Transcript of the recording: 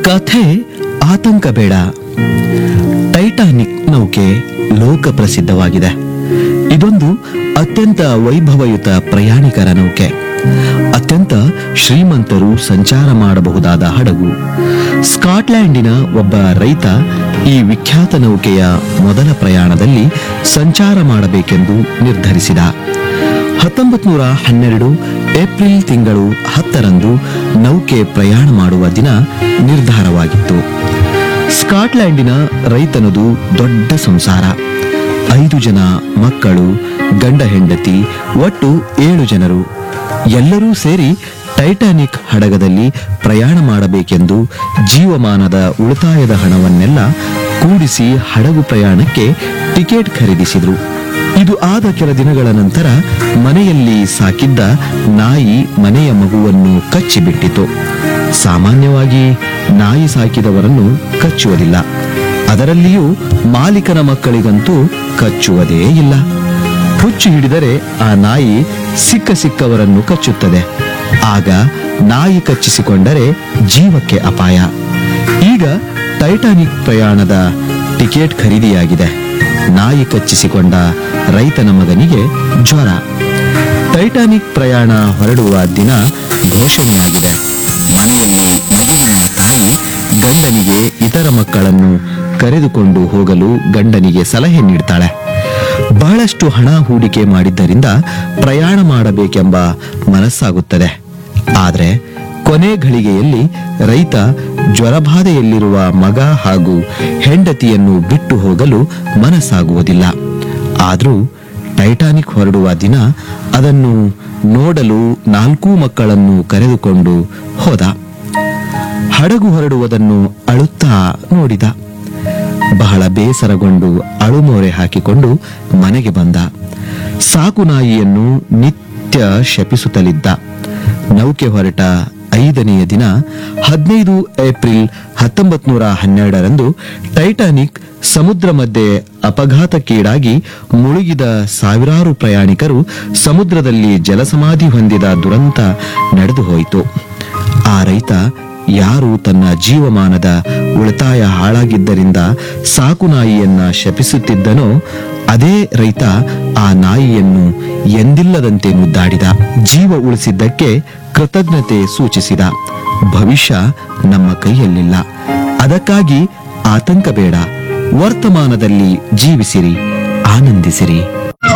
ಕಥೆ ಆತಂಕ ಬೇಡ ಟೈಟಾನಿಕ್ ನೌಕೆ ಲೋಕ ಪ್ರಸಿದ್ಧವಾಗಿದೆ ಇದೊಂದು ಅತ್ಯಂತ ವೈಭವಯುತ ಪ್ರಯಾಣಿಕರ ನೌಕೆ ಅತ್ಯಂತ ಶ್ರೀಮಂತರು ಸಂಚಾರ ಮಾಡಬಹುದಾದ ಹಡಗು ಸ್ಕಾಟ್ಲ್ಯಾಂಡಿನ ಒಬ್ಬ ರೈತ ಈ ವಿಖ್ಯಾತ ನೌಕೆಯ ಮೊದಲ ಪ್ರಯಾಣದಲ್ಲಿ ಸಂಚಾರ ಮಾಡಬೇಕೆಂದು ನಿರ್ಧರಿಸಿದ ಹತ್ತೊಂಬತ್ ನೂರ ಹನ್ನೆರಡು ಏಪ್ರಿಲ್ ತಿಂಗಳು ಹತ್ತರಂದು ನೌಕೆ ಪ್ರಯಾಣ ಮಾಡುವ ದಿನ ನಿರ್ಧಾರವಾಗಿತ್ತು ಸ್ಕಾಟ್ಲ್ಯಾಂಡಿನ ರೈತನದು ದೊಡ್ಡ ಸಂಸಾರ ಐದು ಜನ ಮಕ್ಕಳು ಗಂಡ ಹೆಂಡತಿ ಒಟ್ಟು ಏಳು ಜನರು ಎಲ್ಲರೂ ಸೇರಿ ಟೈಟಾನಿಕ್ ಹಡಗದಲ್ಲಿ ಪ್ರಯಾಣ ಮಾಡಬೇಕೆಂದು ಜೀವಮಾನದ ಉಳಿತಾಯದ ಹಣವನ್ನೆಲ್ಲ ಕೂಡಿಸಿ ಹಡಗು ಪ್ರಯಾಣಕ್ಕೆ ಟಿಕೆಟ್ ಖರೀದಿಸಿದ್ರು ಇದು ಆದ ಕೆಲ ದಿನಗಳ ನಂತರ ಮನೆಯಲ್ಲಿ ಸಾಕಿದ್ದ ನಾಯಿ ಮನೆಯ ಮಗುವನ್ನು ಕಚ್ಚಿಬಿಟ್ಟಿತು ಸಾಮಾನ್ಯವಾಗಿ ನಾಯಿ ಸಾಕಿದವರನ್ನು ಕಚ್ಚುವುದಿಲ್ಲ ಅದರಲ್ಲಿಯೂ ಮಾಲೀಕನ ಮಕ್ಕಳಿಗಂತೂ ಕಚ್ಚುವುದೇ ಇಲ್ಲ ಹುಚ್ಚು ಹಿಡಿದರೆ ಆ ನಾಯಿ ಸಿಕ್ಕ ಸಿಕ್ಕವರನ್ನು ಕಚ್ಚುತ್ತದೆ ಆಗ ನಾಯಿ ಕಚ್ಚಿಸಿಕೊಂಡರೆ ಜೀವಕ್ಕೆ ಅಪಾಯ ಈಗ ಟೈಟಾನಿಕ್ ಪ್ರಯಾಣದ ಟಿಕೆಟ್ ಖರೀದಿಯಾಗಿದೆ ನಾಯಿ ಕಚ್ಚಿಸಿಕೊಂಡ ರೈತನ ಮಗನಿಗೆ ಜ್ವರ ಟೈಟಾನಿಕ್ ಪ್ರಯಾಣ ಹೊರಡುವ ದಿನ ಘೋಷಣೆಯಾಗಿದೆ ಮನೆಯಲ್ಲಿ ಮಗುವಿನ ತಾಯಿ ಗಂಡನಿಗೆ ಇತರ ಮಕ್ಕಳನ್ನು ಕರೆದುಕೊಂಡು ಹೋಗಲು ಗಂಡನಿಗೆ ಸಲಹೆ ನೀಡ್ತಾಳೆ ಬಹಳಷ್ಟು ಹಣ ಹೂಡಿಕೆ ಮಾಡಿದ್ದರಿಂದ ಪ್ರಯಾಣ ಮಾಡಬೇಕೆಂಬ ಮನಸ್ಸಾಗುತ್ತದೆ ಆದರೆ ಕೊನೆ ಘಳಿಗೆಯಲ್ಲಿ ರೈತ ಜ್ವರಬಾಧೆಯಲ್ಲಿರುವ ಮಗ ಹಾಗೂ ಹೆಂಡತಿಯನ್ನು ಬಿಟ್ಟು ಹೋಗಲು ಮನಸ್ಸಾಗುವುದಿಲ್ಲ ಆದರೂ ಟೈಟಾನಿಕ್ ಹೊರಡುವ ದಿನ ಅದನ್ನು ನೋಡಲು ನಾಲ್ಕೂ ಮಕ್ಕಳನ್ನು ಕರೆದುಕೊಂಡು ಹೋದ ಹಡಗು ಹೊರಡುವುದನ್ನು ಅಳುತ್ತಾ ನೋಡಿದ ಬಹಳ ಬೇಸರಗೊಂಡು ಅಳುಮೋರೆ ಹಾಕಿಕೊಂಡು ಮನೆಗೆ ಬಂದ ಸಾಕು ನಾಯಿಯನ್ನು ನಿತ್ಯ ಶಪಿಸುತ್ತಲಿದ್ದ ನೌಕೆ ಹೊರಟ ಐದನೆಯ ದಿನ ಹದಿನೈದು ಏಪ್ರಿಲ್ ಹತ್ತೊಂಬತ್ ನೂರ ಹನ್ನೆರಡರಂದು ಟೈಟಾನಿಕ್ ಸಮುದ್ರ ಮಧ್ಯೆ ಅಪಘಾತಕ್ಕೀಡಾಗಿ ಮುಳುಗಿದ ಸಾವಿರಾರು ಪ್ರಯಾಣಿಕರು ಸಮುದ್ರದಲ್ಲಿ ಜಲಸಮಾಧಿ ಹೊಂದಿದ ದುರಂತ ನಡೆದು ಹೋಯಿತು ಆ ರೈತ ಯಾರು ತನ್ನ ಜೀವಮಾನದ ಉಳಿತಾಯ ಹಾಳಾಗಿದ್ದರಿಂದ ಸಾಕು ನಾಯಿಯನ್ನ ಶಪಿಸುತ್ತಿದ್ದನೋ ಅದೇ ರೈತ ಆ ನಾಯಿಯನ್ನು ಎಂದಿಲ್ಲದಂತೆ ಮುದ್ದಾಡಿದ ಜೀವ ಉಳಿಸಿದ್ದಕ್ಕೆ ಕೃತಜ್ಞತೆ ಸೂಚಿಸಿದ ಭವಿಷ್ಯ ನಮ್ಮ ಕೈಯಲ್ಲಿಲ್ಲ ಅದಕ್ಕಾಗಿ ಆತಂಕ ಬೇಡ ವರ್ತಮಾನದಲ್ಲಿ ಜೀವಿಸಿರಿ ಆನಂದಿಸಿರಿ